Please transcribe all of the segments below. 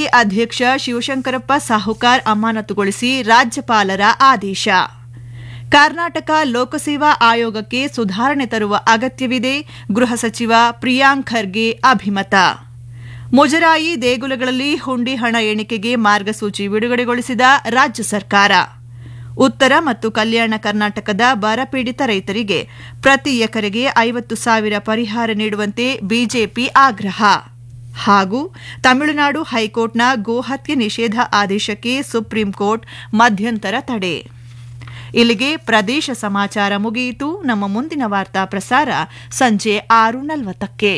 ಅಧ್ಯಕ್ಷ ಶಿವಶಂಕರಪ್ಪ ಸಾಹುಕಾರ್ ಅಮಾನತುಗೊಳಿಸಿ ರಾಜ್ಯಪಾಲರ ಆದೇಶ ಕರ್ನಾಟಕ ಲೋಕಸೇವಾ ಆಯೋಗಕ್ಕೆ ಸುಧಾರಣೆ ತರುವ ಅಗತ್ಯವಿದೆ ಗೃಹ ಸಚಿವ ಪ್ರಿಯಾಂಕ್ ಖರ್ಗೆ ಅಭಿಮತ ಮುಜರಾಯಿ ದೇಗುಲಗಳಲ್ಲಿ ಹುಂಡಿ ಹಣ ಎಣಿಕೆಗೆ ಮಾರ್ಗಸೂಚಿ ಬಿಡುಗಡೆಗೊಳಿಸಿದ ರಾಜ್ಯ ಸರ್ಕಾರ ಉತ್ತರ ಮತ್ತು ಕಲ್ಯಾಣ ಕರ್ನಾಟಕದ ಬರಪೀಡಿತ ರೈತರಿಗೆ ಪ್ರತಿ ಎಕರೆಗೆ ಐವತ್ತು ಸಾವಿರ ಪರಿಹಾರ ನೀಡುವಂತೆ ಬಿಜೆಪಿ ಆಗ್ರಹ ಹಾಗೂ ತಮಿಳುನಾಡು ಹೈಕೋರ್ಟ್ನ ಗೋಹತ್ಯೆ ನಿಷೇಧ ಆದೇಶಕ್ಕೆ ಸುಪ್ರೀಂ ಕೋರ್ಟ್ ಮಧ್ಯಂತರ ತಡೆ ಇಲ್ಲಿಗೆ ಪ್ರದೇಶ ಸಮಾಚಾರ ಮುಗಿಯಿತು ನಮ್ಮ ಮುಂದಿನ ವಾರ್ತಾ ಪ್ರಸಾರ ಸಂಜೆ ಆರು ನಲವತ್ತಕ್ಕೆ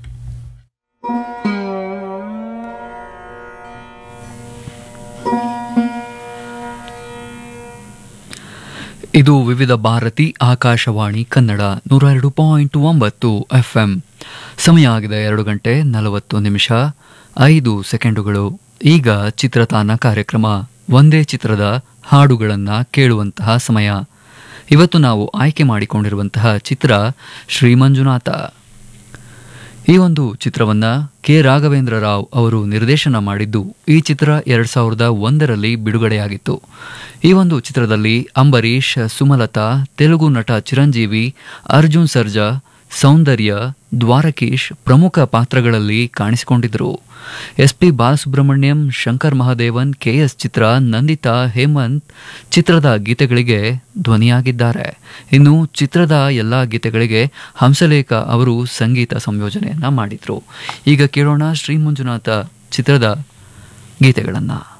ಇದು ವಿವಿಧ ಭಾರತಿ ಆಕಾಶವಾಣಿ ಕನ್ನಡ ನೂರ ಎರಡು ಪಾಯಿಂಟ್ ಒಂಬತ್ತು ಎಫ್ಎಂ ಸಮಯ ಆಗಿದೆ ಎರಡು ಗಂಟೆ ನಲವತ್ತು ನಿಮಿಷ ಐದು ಸೆಕೆಂಡುಗಳು ಈಗ ಚಿತ್ರತಾನ ಕಾರ್ಯಕ್ರಮ ಒಂದೇ ಚಿತ್ರದ ಹಾಡುಗಳನ್ನು ಕೇಳುವಂತಹ ಸಮಯ ಇವತ್ತು ನಾವು ಆಯ್ಕೆ ಮಾಡಿಕೊಂಡಿರುವಂತಹ ಚಿತ್ರ ಶ್ರೀಮಂಜುನಾಥ ಈ ಒಂದು ಚಿತ್ರವನ್ನ ಕೆ ರಾಘವೇಂದ್ರ ರಾವ್ ಅವರು ನಿರ್ದೇಶನ ಮಾಡಿದ್ದು ಈ ಚಿತ್ರ ಎರಡ್ ಸಾವಿರದ ಒಂದರಲ್ಲಿ ಬಿಡುಗಡೆಯಾಗಿತ್ತು ಈ ಒಂದು ಚಿತ್ರದಲ್ಲಿ ಅಂಬರೀಷ್ ಸುಮಲತಾ ತೆಲುಗು ನಟ ಚಿರಂಜೀವಿ ಅರ್ಜುನ್ ಸರ್ಜಾ ಸೌಂದರ್ಯ ದ್ವಾರಕೀಶ್ ಪ್ರಮುಖ ಪಾತ್ರಗಳಲ್ಲಿ ಕಾಣಿಸಿಕೊಂಡಿದ್ದರು S P Balasubrahmanyam Shankar Mahadevan KS Chitra Nandita Hemanth ಚಿತ್ರದ ಗೀತೆಗಳಿಗೆ ಧ್ವನಿಯಾಗಿದ್ದಾರೆ ಇನ್ನು ಚಿತ್ರದ ಎಲ್ಲ ಗೀತೆಗಳಿಗೆ ಹಂಸಲೇಖ ಅವರು ಸಂಗೀತ ಸಂಯೋಜನೆಯನ್ನ ಮಾಡಿದ್ರು ಈಗ ಕೇಳೋಣ ಶ್ರೀ ಮಂಜುನಾಥ ಚಿತ್ರದ ಗೀತೆಗಳನ್ನು